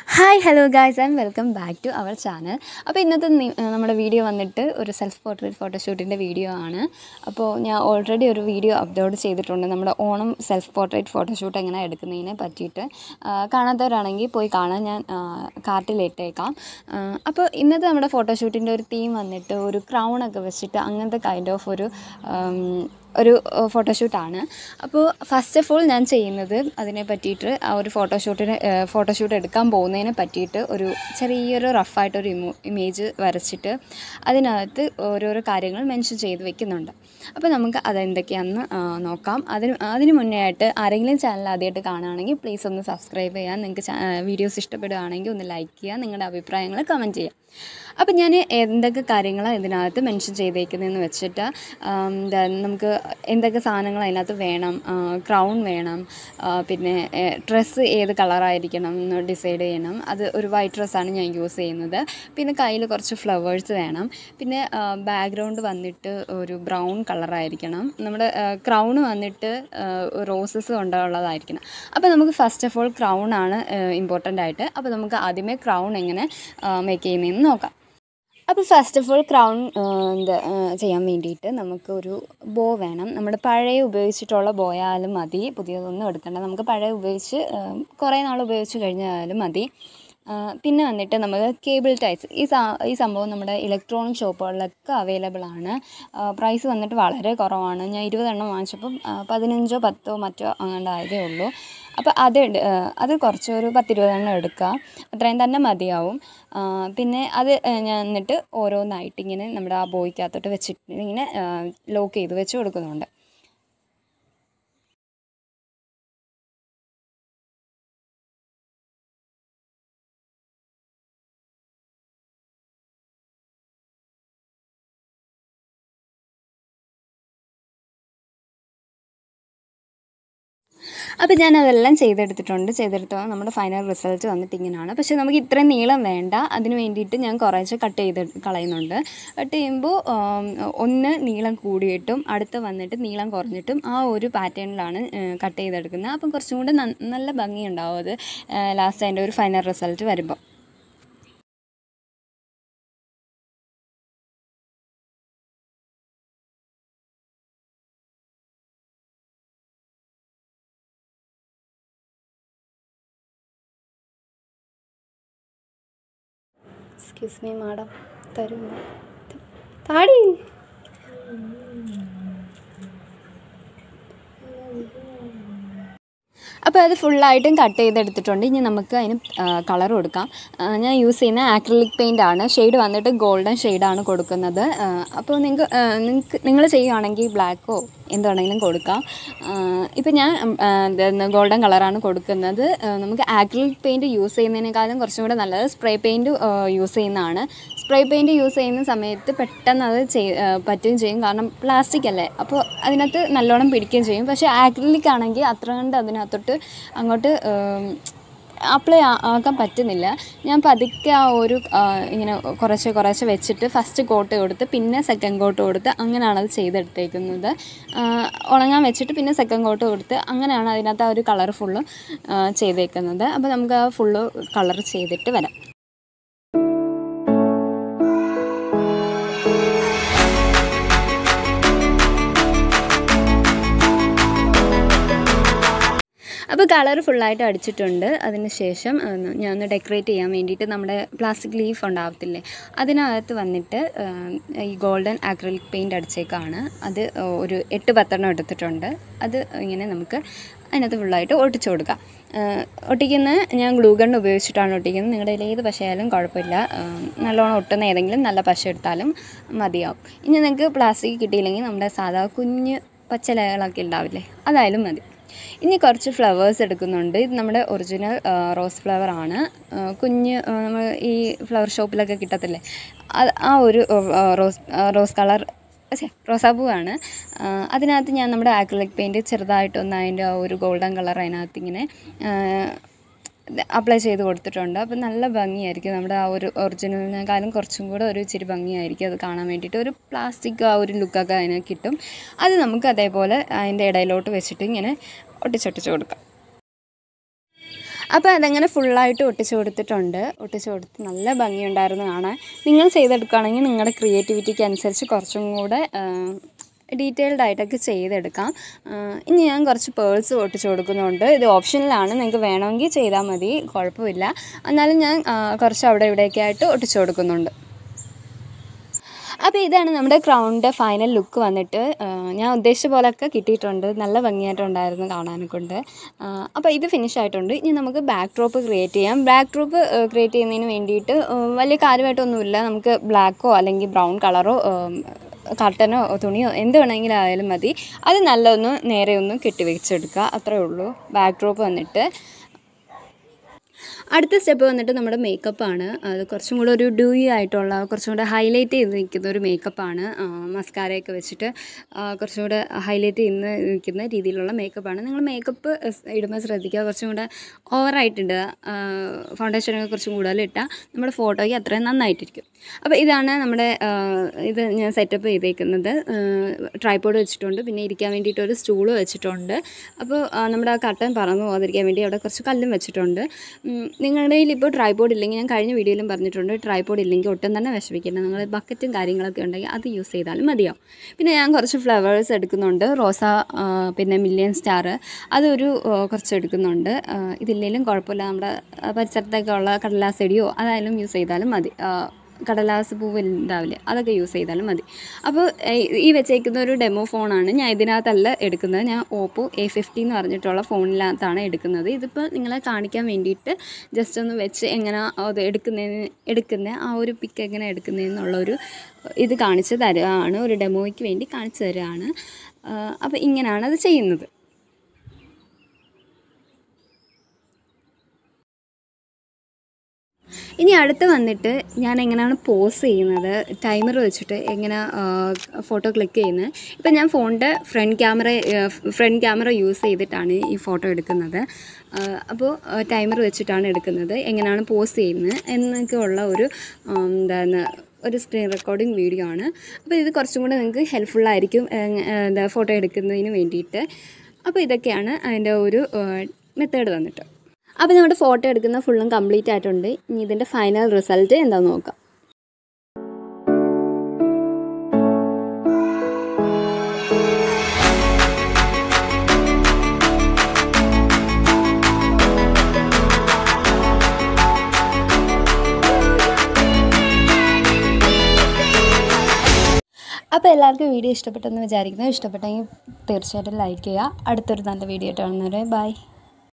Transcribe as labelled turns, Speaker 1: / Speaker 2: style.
Speaker 1: hi hello guys and welcome back to our channel അപ്പോൾ ഇന്നത്തെ നി- നമ്മുടെ വീഡിയോ വന്നിട്ട് ഒരു സെൽഫ് പോർട്രേറ്റ് ഫോട്ടോഷൂട്ടിൻ്റെ വീഡിയോ ആണ് അപ്പോൾ ഞാൻ ഓൾറെഡി ഒരു വീഡിയോ അപ്ലോഡ് ചെയ്തിട്ടുണ്ട് നമ്മുടെ ഓണം സെൽഫ് പോർട്രേറ്റ് ഫോട്ടോഷൂട്ട് എങ്ങനെ എടുക്കുന്നതിനെ പറ്റിയിട്ട് ആ, കാണാത്തവരാണെങ്കിൽ പോയി കാണാൻ ഞാൻ കാർട്ടിലിട്ടേക്കാം ആ, അപ്പോൾ ഇന്നത്തെ നമ്മുടെ ഫോട്ടോഷൂട്ടിൻ്റെ ഒരു തീം വന്നിട്ട് ഒരു ക്രൗൺ ഒക്കെ വെച്ചിട്ട് അങ്ങനത്തെ കൈൻഡ് ഓഫ് ഒരു ആം, ഒരു ഫോട്ടോഷൂട്ടാണ് അപ്പോൾ ഫസ്റ്റ് ഓഫ് ഓൾ ഞാൻ ചെയ്യുന്നത് അതിനെ പറ്റിയിട്ട് ആ ഒരു ഫോട്ടോഷൂട്ടിന് ഫോട്ടോഷൂട്ട് എടുക്കാൻ പോകുന്നതിനെ പറ്റിയിട്ട് ഒരു ചെറിയൊരു റഫായിട്ടൊരു ഇമോ ഇമേജ് വരച്ചിട്ട് അതിനകത്ത് ഓരോരോ കാര്യങ്ങൾ മെൻഷൻ ചെയ്ത് വെക്കുന്നുണ്ട് അപ്പോൾ നമുക്ക് അതെന്തൊക്കെയാണെന്ന് ആ, നോക്കാം അതിന് അതിന് മുന്നേ ആയിട്ട് ആരെങ്കിലും ചാനൽ ആദ്യമായിട്ട് കാണുകയാണെങ്കിൽ പ്ലീസ് ഒന്ന് സബ്സ്ക്രൈബ് ചെയ്യാൻ നിങ്ങൾക്ക് വീഡിയോസ് ഇഷ്ടപ്പെടുകയാണെങ്കിൽ ഒന്ന് ലൈക്ക് ചെയ്യുക നിങ്ങളുടെ അഭിപ്രായങ്ങൾ കമൻറ്റ് ചെയ്യുക അപ്പം ഞാൻ എന്തൊക്കെ കാര്യങ്ങളാണ് ഇതിനകത്ത് മെൻഷൻ ചെയ്തേക്കുന്നതെന്ന് വെച്ചിട്ട് ആം, എന്താ നമുക്ക് എന്തൊക്കെ സാധനങ്ങൾ അതിനകത്ത് വേണം ക്രൗൺ വേണം ആ, പിന്നെ ഡ്രസ്സ് ഏത് കളറായിരിക്കണം എന്ന് ഡിസൈഡ് ചെയ്യണം അത് ഒരു വൈറ്റ് ഡ്രസ്സാണ് ഞാൻ യൂസ് ചെയ്യുന്നത് പിന്നെ കയ്യിൽ കുറച്ച് ഫ്ലവേഴ്സ് വേണം പിന്നെ ബാക്ക്ഗ്രൗണ്ട് വന്നിട്ട് ഒരു ബ്രൗൺ കളറായിരിക്കണം നമ്മുടെ ക്രൗൺ വന്നിട്ട് റോസസ് കൊണ്ടുള്ളതായിരിക്കണം അപ്പോൾ നമുക്ക് ഫസ്റ്റ് ഓഫ് ഓൾ ക്രൗൺ ആണ് ഇമ്പോർട്ടൻ്റ് ആയിട്ട് അപ്പോൾ നമുക്ക് ആദ്യമേ ക്രൗൺ എങ്ങനെ മേക്ക് ചെയ്യുന്നതെന്ന് നോക്കാം അപ്പോൾ ഫസ്റ്റ് ഓഫ് ഓൾ ക്രൗൺ എന്താ ആ, ചെയ്യാൻ വേണ്ടിയിട്ട് നമുക്ക് ഒരു ബോ വേണം നമ്മുടെ പഴയ ഉപയോഗിച്ചിട്ടുള്ള ബോയാലും മതി പുതിയതൊന്നും എടുക്കണ്ട നമുക്ക് പഴയ ഉപയോഗിച്ച് ആ, കുറേ നാൾ ഉപയോഗിച്ച് കഴിഞ്ഞാലും മതി ആ, പിന്നെ വന്നിട്ട് നമ്മൾ കേബിൾ ടൈസ് ഈ സാ ഈ സംഭവം നമ്മുടെ ഇലക്ട്രോണിക് ഷോപ്പുകളിലൊക്കെ അവൈലബിൾ ആണ് പ്രൈസ് വന്നിട്ട് വളരെ കുറവാണ് ഞാൻ ഇരുപതെണ്ണം വാങ്ങിച്ചപ്പം ആ, പതിനഞ്ചോ പത്തോ മറ്റോ അങ്ങാണ്ടായതേ ഉള്ളൂ അപ്പോൾ അത് എടു- ആ, അത് കുറച്ച് ഒരു പത്തിരുപതെണ്ണം എടുക്കുക അത്രയും തന്നെ മതിയാവും ആ, പിന്നെ അത് ആ, ഞാൻ എന്നിട്ട് ഓരോന്നായിട്ട് ഇങ്ങനെ നമ്മുടെ ആ ബോയ്ക്കകത്തോട്ട് വെച്ചിട്ട് ഇങ്ങനെ ലോക്ക് ചെയ്ത് വെച്ച് കൊടുക്കുന്നുണ്ട് അപ്പോൾ ഞാൻ അതെല്ലാം ചെയ്തെടുത്തിട്ടുണ്ട് ചെയ്തെടുത്തോ നമ്മുടെ ഫൈനൽ റിസൾട്ട് വന്നിട്ട് ഇങ്ങനെയാണ് പക്ഷേ നമുക്ക് ഇത്രയും നീളം വേണ്ട അതിന് വേണ്ടിയിട്ട് ഞാൻ കുറേശ്ശെ കട്ട് ചെയ്ത് കളയുന്നുണ്ട് കട്ട് ചെയ്യുമ്പോൾ ഒന്ന് നീളം കൂടിയിട്ടും അടുത്ത് വന്നിട്ട് നീളം കുറഞ്ഞിട്ടും ആ ഒരു പാറ്റേണിലാണ് കട്ട് ചെയ്തെടുക്കുന്നത് അപ്പം കുറച്ചും കൂടെ നന്ന- നല്ല ഭംഗിയുണ്ടാവും അത് ലാസ്റ്റ് അതിൻ്റെ ഒരു ഫൈനൽ റിസൾട്ട് വരുമ്പോൾ എക്സ്ക്യൂസ് മീ മാഡം തരുമോ താടി അപ്പോൾ അത് ഫുള്ളായിട്ടും കട്ട് ചെയ്തെടുത്തിട്ടുണ്ട് ഇനി നമുക്ക് അതിന് കളർ കൊടുക്കാം ആ, ഞാൻ യൂസ് ചെയ്യുന്ന ആക്രിലിക് പെയിൻ്റ് ആണ് ഷെയ്ഡ് വന്നിട്ട് ഗോൾഡൻ ഷെയ്ഡാണ് കൊടുക്കുന്നത് ആ, അപ്പോൾ നിങ്ങൾക്ക് നിങ്ങൾക്ക് നിങ്ങൾ ചെയ്യുകയാണെങ്കിൽ ബ്ലാക്കോ എന്താണെങ്കിലും കൊടുക്കാം ഇപ്പോൾ ഞാൻ ഗോൾഡൻ കളറാണ് കൊടുക്കുന്നത് ആ, നമുക്ക് ആക്രിലിക് പെയിൻറ്റ് യൂസ് ചെയ്യുന്നതിനേക്കാളും കുറച്ചും കൂടെ നല്ലത് സ്പ്രേ പെയിൻറ്റ് യൂസ് ചെയ്യുന്നതാണ് സ്പ്രേ പെയിൻറ്റ് യൂസ് ചെയ്യുന്ന സമയത്ത് പെട്ടെന്ന് അത് ചെയ് ആ, പറ്റുകയും ചെയ്യും കാരണം പ്ലാസ്റ്റിക് അല്ലേ അപ്പോൾ അതിനകത്ത് നല്ലോണം പിടിക്കുകയും ചെയ്യും പക്ഷേ ആക്രിലിക് ആണെങ്കിൽ അത്ര കണ്ട് അതിനകത്തോട്ട് അങ്ങോട്ട് അപ്ലൈ ആക്കാൻ പറ്റുന്നില്ല ഞാൻ പതുക്കെ ആ ഒരു ആ, ഇങ്ങനെ കുറച്ച് കുറച്ച് വെച്ചിട്ട് ഫസ്റ്റ് കോട്ട് കൊടുത്ത് പിന്നെ സെക്കൻഡ് കോട്ട് കൊടുത്ത് അങ്ങനെയാണ് അത് ചെയ്തെടുത്തേക്കുന്നത് ആ, ഉണങ്ങാൻ വെച്ചിട്ട് പിന്നെ സെക്കൻഡ് കോട്ട് കൊടുത്ത് അങ്ങനെയാണ് അതിനകത്ത് ആ ഒരു കളർ ഫുള്ള് ചെയ്തേക്കുന്നത് അപ്പോൾ നമുക്ക് ആ ഫുള്ള് കളർ ചെയ്തിട്ട് വരാം അപ്പോൾ കളർ ഫുള്ളായിട്ട് അടിച്ചിട്ടുണ്ട് അതിന് ശേഷം ഒന്ന് ഞാൻ ഒന്ന് ഡെക്കറേറ്റ് ചെയ്യാൻ വേണ്ടിയിട്ട് നമ്മുടെ പ്ലാസ്റ്റിക് ലീഫ് ഉണ്ടാവത്തില്ലേ അതിനകത്ത് വന്നിട്ട് ആ, ഈ ഗോൾഡൻ ആക്രിലിക് പെയിൻറ് അടിച്ചേക്കാണ് അത് ഒരു എട്ട് പത്തെണ്ണം എടുത്തിട്ടുണ്ട് അത് ഇങ്ങനെ നമുക്ക് അതിനകത്ത് ഫുള്ളായിട്ട് ഒട്ടിച്ചു കൊടുക്കാം ആ, ഒട്ടിക്കുന്ന ഞാൻ ഗ്ലൂ ഗൺ ഉപയോഗിച്ചിട്ടാണ് ഒട്ടിക്കുന്നത് നിങ്ങളുടെ കയ്യിൽ ഏത് പശയായാലും കുഴപ്പമില്ല ആ, നല്ലോണം ഒട്ടുന്ന ഏതെങ്കിലും നല്ല പശ എടുത്താലും മതിയാവും ഇനി നിങ്ങൾക്ക് പ്ലാസ്റ്റിക് കിട്ടിയില്ലെങ്കിൽ നമ്മുടെ സാധാ കുഞ്ഞ് പച്ചലകളൊക്കെ ഉണ്ടാവില്ലേ അതായാലും മതി ഇനി കുറച്ച് ഫ്ലവേഴ്സ് എടുക്കുന്നുണ്ട് ഇത് നമ്മുടെ ഒറിജിനൽ റോസ് ഫ്ലവർ ആണ് ആ, കുഞ്ഞ് ആ, നമ്മൾ ഈ ഫ്ലവർ ഷോപ്പിലൊക്കെ കിട്ടത്തില്ലേ അത് ആ ഒരു ആ, റോസ് ആ, റോസ് കളർ ഛെ, റോസാപ്പൂവാണ് ആ, അതിനകത്ത് ഞാൻ നമ്മുടെ ആക്രിലിക് പെയിൻറ്റ് ചെറുതായിട്ടൊന്ന് അതിൻ്റെ ആ ഒരു ഗോൾഡൻ കളർ അതിനകത്ത് ഇങ്ങനെ അപ്ലൈ ചെയ്ത് കൊടുത്തിട്ടുണ്ട് അപ്പം നല്ല ഭംഗിയായിരിക്കും നമ്മുടെ ആ ഒരു ഒറിജിനലിനേക്കാളും കുറച്ചും കൂടെ ഒരു ഇച്ചിരി ഭംഗിയായിരിക്കും അത് കാണാൻ വേണ്ടിയിട്ട് ഒരു പ്ലാസ്റ്റിക് ആ ഒരു ലുക്കൊക്കെ അതിന് കിട്ടും അത് നമുക്ക് അതേപോലെ അതിൻ്റെ ഇടയിലോട്ട് വെച്ചിട്ട് ഇങ്ങനെ ഒട്ടിച്ചൊട്ടിച്ച് കൊടുക്കാം അപ്പോൾ അതങ്ങനെ ഫുള്ളായിട്ട് ഒട്ടിച്ചു കൊടുത്തിട്ടുണ്ട് ഒട്ടിച്ചു കൊടുത്ത് നല്ല ഭംഗിയുണ്ടായിരുന്നു കാണാൻ നിങ്ങൾ ചെയ്തെടുക്കുകയാണെങ്കിൽ നിങ്ങളുടെ ക്രിയേറ്റിവിറ്റിക്ക് അനുസരിച്ച് കുറച്ചും കൂടെ ഡീറ്റെയിൽഡ് ആയിട്ടൊക്കെ ചെയ്തെടുക്കാം ആ, ഇനി ഞാൻ കുറച്ച് പേൾസ് ഒട്ടിച്ചു കൊടുക്കുന്നുണ്ട് ഇത് ഓപ്ഷനിലാണ് നിങ്ങൾക്ക് വേണമെങ്കിൽ ചെയ്താൽ മതി കുഴപ്പമില്ല എന്നാലും ഞാൻ ആ, കുറച്ച് അവിടെ ഇവിടെയൊക്കെ ആയിട്ട് ഒട്ടിച്ചു കൊടുക്കുന്നുണ്ട് അപ്പോൾ ഇതാണ് നമ്മുടെ ക്രൗണിൻ്റെ ഫൈനൽ ലുക്ക് വന്നിട്ട് ആ, ഞാൻ ഉദ്ദേശിച്ച പോലെയൊക്കെ കിട്ടിയിട്ടുണ്ട് നല്ല ഭംഗിയായിട്ടുണ്ടായിരുന്നു കാണാനെ കൊണ്ട് ആ, അപ്പോൾ ഇത് ഫിനിഷ് ആയിട്ടുണ്ട് ഇനി നമുക്ക് ബാക്ക് ഡ്രോപ്പ് ക്രിയേറ്റ് ചെയ്യാം ബാക്ക് ഡ്രോപ്പ് ക്രിയേറ്റ് ചെയ്യുന്നതിന് വേണ്ടിയിട്ട് ആ, വലിയ കാര്യമായിട്ടൊന്നുമില്ല നമുക്ക് ബ്ലാക്കോ അല്ലെങ്കിൽ ബ്രൗൺ കളറോ കർട്ടനോ തുണിയോ എന്ത് വേണമെങ്കിലും ആയാലും മതി അത് നല്ലൊന്ന് നേരെ ഒന്ന് കെട്ടി വെച്ചെടുക്കുക അത്രേ ഉള്ളൂ ബാക്ക് ഡ്രോപ്പ് വന്നിട്ട് അടുത്ത സ്റ്റെപ്പ് വന്നിട്ട് നമ്മുടെ മേക്കപ്പാണ് അത് കുറച്ചും കൂടെ ഒരു ഡ്യൂയി ആയിട്ടുള്ള കുറച്ചും കൂടെ ഹൈലൈറ്റ് ചെയ്ത് നിൽക്കുന്ന ഒരു മേക്കപ്പാണ് മസ്കാരയൊക്കെ വെച്ചിട്ട് ആ, കുറച്ചും കൂടെ ഹൈലൈറ്റ് ചെയ്ത് നിൽക്കുന്ന രീതിയിലുള്ള മേക്കപ്പാണ് നിങ്ങൾ മേക്കപ്പ് ഇടുമ്പോൾ ശ്രദ്ധിക്കുക കുറച്ചും കൂടെ ഓവറായിട്ടിടുക ഫൗണ്ടേഷനൊക്കെ കുറച്ചും കൂടുതൽ ഇട്ടാൽ നമ്മുടെ ഫോട്ടോയ്ക്ക് അത്രയും നന്നായിട്ടിരിക്കും അപ്പോൾ ഇതാണ് നമ്മുടെ ആ, ഇത് ഞാൻ സെറ്റപ്പ് ചെയ്തേക്കുന്നത് ട്രൈപ്പോഡ് വെച്ചിട്ടുണ്ട് പിന്നെ ഇരിക്കാൻ വേണ്ടിയിട്ട് ഒരു സ്റ്റൂള് വെച്ചിട്ടുണ്ട് അപ്പോൾ ആ, നമ്മുടെ ആ കട്ടൻ പറന്നു പോകാതിരിക്കാൻ വേണ്ടി അവിടെ കുറച്ച് കല്ലും വെച്ചിട്ടുണ്ട് ഉം, നിങ്ങളുടെ കയ്യിൽ ഇപ്പോൾ ട്രൈപോഡ് ഇല്ലെങ്കിൽ ഞാൻ കഴിഞ്ഞ വീഡിയോയിലും പറഞ്ഞിട്ടുണ്ട് ട്രൈപോഡ് ഇല്ലെങ്കിൽ ഒട്ടും തന്നെ വിഷമിക്കില്ല നിങ്ങൾ ബക്കറ്റും കാര്യങ്ങളൊക്കെ ഉണ്ടെങ്കിൽ അത് യൂസ് ചെയ്താലും മതിയാവും പിന്നെ ഞാൻ കുറച്ച് ഫ്ലവേഴ്സ് എടുക്കുന്നുണ്ട് റോസ ആ, പിന്നെ മില്യൺ സ്റ്റാർ അതൊരു ആ, കുറച്ച് എടുക്കുന്നുണ്ട് ആ, ഇതില്ലെങ്കിലും കുഴപ്പമില്ല നമ്മുടെ ആ, പരിസരത്തൊക്കെ ഉള്ള കടലാസ് ചെടിയോ അതായാലും യൂസ് ചെയ്താലും മതി ആ, കടലാസ് പൂവ് ഉണ്ടാവില്ലേ അതൊക്കെ യൂസ് ചെയ്താലും മതി അപ്പോൾ ഏഹ്, ഈ വെച്ചേക്കുന്ന ഒരു ഡെമോ ഫോണാണ് ഞാൻ ഇതിനകത്തല്ല എടുക്കുന്നത് ഞാൻ ഓപ്പോ എ ഫിഫ്റ്റി എന്ന് പറഞ്ഞിട്ടുള്ള ഫോണിനകത്താണ് എടുക്കുന്നത് ഇതിപ്പോൾ നിങ്ങളെ കാണിക്കാൻ വേണ്ടിയിട്ട് ജസ്റ്റ് ഒന്ന് വെച്ച് എങ്ങനെ അത് എടുക്കുന്നതിന് എടുക്കുന്ന ആ ഒരു പിക്ക് എങ്ങനെ എടുക്കുന്നതെന്നുള്ളൊരു ഇത് കാണിച്ച് തരുകയാണ് ഒരു ഡെമോയ്ക്ക് വേണ്ടി കാണിച്ചു തരുകയാണ് അപ്പോൾ ഇങ്ങനെയാണ് അത് ചെയ്യുന്നത് ഇനി അടുത്ത് വന്നിട്ട് ഞാൻ എങ്ങനെയാണ് പോസ് ചെയ്യുന്നത് ടൈമർ വെച്ചിട്ട് എങ്ങനെ ഫോട്ടോ ക്ലിക്ക് ചെയ്യുന്നത് ഇപ്പം ഞാൻ ഫോണിൻ്റെ front camera front camera use ചെയ്തിട്ടാണ് ഈ ഫോട്ടോ എടുക്കുന്നത് അപ്പോൾ ടൈമർ വെച്ചിട്ടാണ് എടുക്കുന്നത് എങ്ങനെയാണ് പോസ് ചെയ്യുന്നത് എന്നൊക്കെ ഉള്ള ഒരു ആ, എന്താണ് ഒരു സ്ക്രീൻ റെക്കോർഡിംഗ് വീഡിയോ ആണ് അപ്പോൾ ഇത് കുറച്ചും കൂടെ നിങ്ങൾക്ക് ഹെൽപ്ഫുള്ളായിരിക്കും എന്താ ഫോട്ടോ എടുക്കുന്നതിന് വേണ്ടിയിട്ട് അപ്പോൾ ഇതൊക്കെയാണ് അതിൻ്റെ ഒരു മെത്തേഡ് വന്നിട്ട് അപ്പോൾ നമ്മുടെ ഫോട്ടോ എടുക്കുന്ന ഫുള്ളും കംപ്ലീറ്റ് ആയിട്ടുണ്ട് ഇനി ഇതിൻ്റെ ഫൈനൽ റിസൾട്ട് എന്താണെന്ന് നോക്കാം അപ്പോൾ എല്ലാവർക്കും വീഡിയോ ഇഷ്ടപ്പെട്ടെന്ന് വിചാരിക്കുന്നു ഇഷ്ടപ്പെട്ടെങ്കിൽ തീർച്ചയായിട്ടും ലൈക്ക് ചെയ്യുക അടുത്തൊരു നല്ല വീഡിയോ ആയിട്ട് കാണുന്നവരെ ബൈ